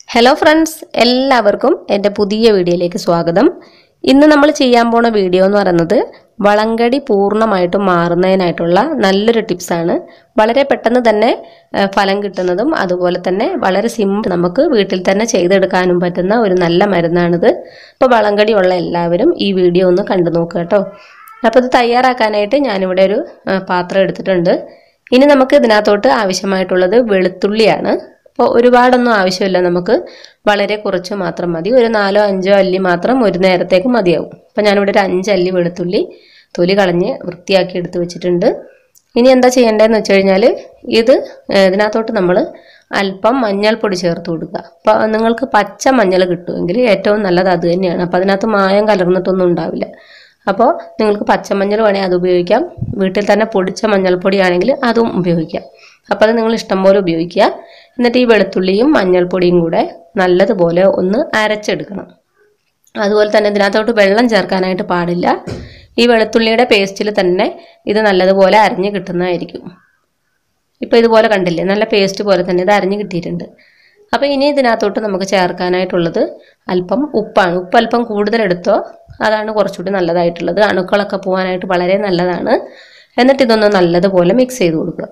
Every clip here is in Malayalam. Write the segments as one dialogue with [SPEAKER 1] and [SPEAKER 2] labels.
[SPEAKER 1] ഹലോ ഫ്രണ്ട്സ് എല്ലാവർക്കും എൻ്റെ പുതിയ വീഡിയോയിലേക്ക് സ്വാഗതം ഇന്ന് നമ്മൾ ചെയ്യാൻ പോണ വീഡിയോ എന്ന് പറയുന്നത് വളങ്കടി പൂർണ്ണമായിട്ടും മാറുന്നതിനായിട്ടുള്ള നല്ലൊരു ടിപ്സാണ് വളരെ പെട്ടെന്ന് തന്നെ ആ, ഫലം കിട്ടുന്നതും അതുപോലെ തന്നെ വളരെ സിമ്പിൾ നമുക്ക് വീട്ടിൽ തന്നെ ചെയ്തെടുക്കാനും പറ്റുന്ന ഒരു നല്ല മരുന്നാണിത് അപ്പോൾ വളങ്കടി ഉള്ള എല്ലാവരും ഈ വീഡിയോ ഒന്ന് കണ്ടു നോക്കുക കേട്ടോ അപ്പോൾ ഇത് തയ്യാറാക്കാനായിട്ട് ഞാനിവിടെ ഒരു ആ, പാത്രം എടുത്തിട്ടുണ്ട് ഇനി നമുക്ക് ഇതിനകത്തോട്ട് ആവശ്യമായിട്ടുള്ളത് വെളുത്തുള്ളിയാണ് അപ്പോൾ ഒരുപാടൊന്നും ആവശ്യമില്ല നമുക്ക് വളരെ കുറച്ച് മാത്രം മതി ഒരു നാലോ അഞ്ചോ അല്ലി മാത്രം ഒരു നേരത്തേക്ക് മതിയാവും അപ്പോൾ ഞാനിവിടെ ഒരു അഞ്ച് അല്ലി വെളുത്തുള്ളി തൊലി കളഞ്ഞ് വൃത്തിയാക്കി എടുത്ത് വെച്ചിട്ടുണ്ട് ഇനി എന്താ ചെയ്യേണ്ടതെന്ന് വെച്ച് കഴിഞ്ഞാൽ ഇത് ഏഹ്, ഇതിനകത്തോട്ട് നമ്മൾ അല്പം മഞ്ഞൾപ്പൊടി ചേർത്ത് കൊടുക്കുക അപ്പോൾ നിങ്ങൾക്ക് പച്ച മഞ്ഞൾ കിട്ടുമെങ്കിൽ ഏറ്റവും നല്ലത് അത് തന്നെയാണ് അപ്പോൾ അതിനകത്ത് മായം കലർന്നിട്ടൊന്നും ഉണ്ടാവില്ല അപ്പോൾ നിങ്ങൾക്ക് പച്ചമഞ്ഞൾ വേണേൽ അത് ഉപയോഗിക്കാം വീട്ടിൽ തന്നെ പൊടിച്ച മഞ്ഞൾപ്പൊടി ആണെങ്കിൽ അതും ഉപയോഗിക്കാം അപ്പോൾ അത് നിങ്ങൾ ഇഷ്ടം പോലെ ഉപയോഗിക്കുക എന്നിട്ട് ഈ വെളുത്തുള്ളിയും മഞ്ഞൾപ്പൊടിയും കൂടെ നല്ലതുപോലെ ഒന്ന് അരച്ചെടുക്കണം അതുപോലെ തന്നെ ഇതിനകത്തോട്ട് വെള്ളം ചേർക്കാനായിട്ട് പാടില്ല ഈ വെളുത്തുള്ളിയുടെ പേസ്റ്റിൽ തന്നെ ഇത് നല്ലതുപോലെ അരിഞ്ഞ് കിട്ടുന്നതായിരിക്കും ഇപ്പോൾ ഇതുപോലെ കണ്ടില്ലേ നല്ല പേസ്റ്റ് പോലെ തന്നെ ഇത് അരിഞ്ഞ് കിട്ടിയിട്ടുണ്ട് അപ്പോൾ ഇനി ഇതിനകത്തോട്ട് നമുക്ക് ചേർക്കാനായിട്ടുള്ളത് അല്പം ഉപ്പാണ് ഉപ്പ് അല്പം കൂടുതൽ എടുത്തോ അതാണ് കുറച്ചുകൂടി നല്ലതായിട്ടുള്ളത് അണുക്കളൊക്കെ പോകാനായിട്ട് വളരെ നല്ലതാണ് എന്നിട്ട് ഇതൊന്ന് നല്ലതുപോലെ മിക്സ് ചെയ്ത് കൊടുക്കുക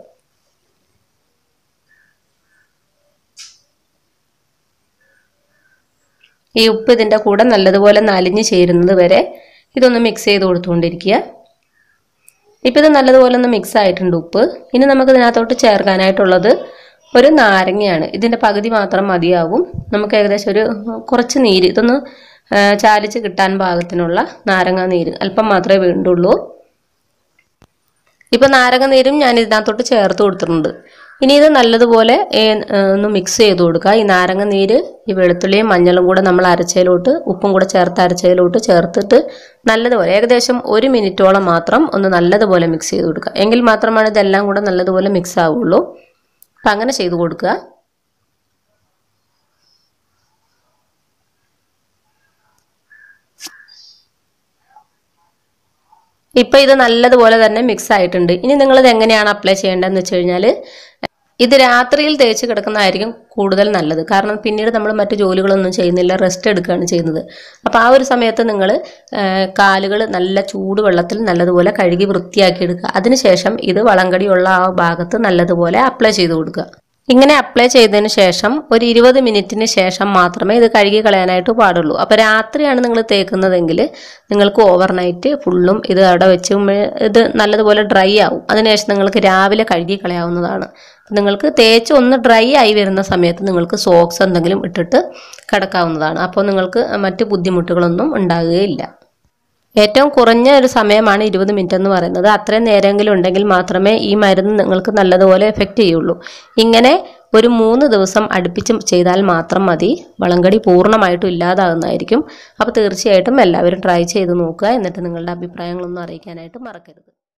[SPEAKER 1] ഈ ഉപ്പ് ഇതിൻ്റെ കൂടെ നല്ലതുപോലെ നലിഞ്ഞ് ചേരുന്നത് വരെ ഇതൊന്ന് മിക്സ് ചെയ്ത് കൊടുത്തുകൊണ്ടിരിക്കുക ഇപ്പം ഇത് നല്ലതുപോലെ ഒന്ന് മിക്സ് ആയിട്ടുണ്ട് ഉപ്പ് ഇനി നമുക്ക് ഇതിനകത്തോട്ട് ചേർക്കാനായിട്ടുള്ളത് ഒരു നാരങ്ങയാണ് ഇതിൻ്റെ പകുതി മാത്രം മതിയാവും നമുക്ക് ഏകദേശം ഒരു കുറച്ച് നീര് ഇതൊന്ന് ആ, ചാലിച്ച് കിട്ടാൻ പാകത്തിനുള്ള നാരങ്ങ നീര് അല്പം മാത്രമേ വേണ്ടുള്ളൂ ഇപ്പം നാരങ്ങ നീരും ഞാൻ ഇതിനകത്തോട്ട് ചേർത്ത് കൊടുത്തിട്ടുണ്ട് ഇനി ഇത് നല്ലതുപോലെ ഏ, ഏ, ഒന്ന് മിക്സ് ചെയ്ത് കൊടുക്കുക ഈ നാരങ്ങ നീര് ഈ വെളുത്തുള്ളിയും മഞ്ഞളും കൂടെ നമ്മൾ അരച്ചതിലോട്ട് ഉപ്പും കൂടെ ചേർത്ത് അരച്ചതിലോട്ട് ചേർത്തിട്ട് നല്ലതുപോലെ ഏകദേശം ഒരു മിനിറ്റോളം മാത്രം ഒന്ന് നല്ലതുപോലെ മിക്സ് ചെയ്ത് കൊടുക്കുക എങ്കിൽ മാത്രമാണ് ഇതെല്ലാം കൂടെ നല്ലതുപോലെ മിക്സ് ആവുള്ളൂ അപ്പം അങ്ങനെ ചെയ്ത് കൊടുക്കുക ഇപ്പം ഇത് നല്ലതുപോലെ തന്നെ മിക്സ് ആയിട്ടുണ്ട് ഇനി നിങ്ങളിത് എങ്ങനെയാണ് അപ്ലൈ ചെയ്യേണ്ടതെന്ന് വെച്ച് കഴിഞ്ഞാൽ ഇത് രാത്രിയിൽ തേച്ച് കിടക്കുന്നതായിരിക്കും കൂടുതൽ നല്ലത് കാരണം പിന്നീട് നമ്മൾ മറ്റു ജോലികളൊന്നും ചെയ്യുന്നില്ല റെസ്റ്റ് എടുക്കുകയാണ് ചെയ്യുന്നത് അപ്പോൾ ആ ഒരു സമയത്ത് നിങ്ങൾ കാലുകൾ നല്ല ചൂടുവെള്ളത്തിൽ നല്ലതുപോലെ കഴുകി വൃത്തിയാക്കി എടുക്കുക അതിനുശേഷം ഇത് വളങ്കടിയുള്ള ആ ഭാഗത്ത് നല്ലതുപോലെ അപ്ലൈ ചെയ്ത് കൊടുക്കുക ഇങ്ങനെ അപ്ലൈ ചെയ്തതിന് ശേഷം ഒരു ഇരുപത് മിനിറ്റിന് ശേഷം മാത്രമേ ഇത് കഴുകി കളയാനായിട്ട് പാടുള്ളൂ അപ്പോൾ രാത്രിയാണ് നിങ്ങൾ തേക്കുന്നതെങ്കിൽ നിങ്ങൾക്ക് ഓവർനൈറ്റ് ഫുള്ളും ഇത് അവിടെ വെച്ച് ഉമ്മ- ഇത് നല്ലതുപോലെ ഡ്രൈ ആവും അതിനുശേഷം നിങ്ങൾക്ക് രാവിലെ കഴുകി കളയാവുന്നതാണ് നിങ്ങൾക്ക് തേച്ച് ഒന്ന് ഡ്രൈ ആയി വരുന്ന സമയത്ത് നിങ്ങൾക്ക് സോക്സ് എന്തെങ്കിലും ഇട്ടിട്ട് കിടക്കാവുന്നതാണ് അപ്പോൾ നിങ്ങൾക്ക് മറ്റ് ബുദ്ധിമുട്ടുകളൊന്നും ഉണ്ടാകുകയില്ല ഏറ്റവും കുറഞ്ഞ ഒരു സമയമാണ് ഇരുപത് മിനിറ്റ് എന്ന് പറയുന്നത് അത്രയും നേരമെങ്കിലും ഉണ്ടെങ്കിൽ മാത്രമേ ഈ മരുന്ന് നിങ്ങൾക്ക് നല്ലതുപോലെ എഫക്റ്റ് ചെയ്യുള്ളൂ ഇങ്ങനെ ഒരു മൂന്ന് ദിവസം അടുപ്പിച്ച് ചെയ്താൽ മാത്രം മതി വളങ്കടി പൂർണ്ണമായിട്ടും ഇല്ലാതാകുന്നതായിരിക്കും അപ്പോൾ തീർച്ചയായിട്ടും എല്ലാവരും ട്രൈ ചെയ്ത് നോക്കുക എന്നിട്ട് നിങ്ങളുടെ അഭിപ്രായങ്ങളൊന്നും അറിയിക്കാനായിട്ട് മറക്കരുത്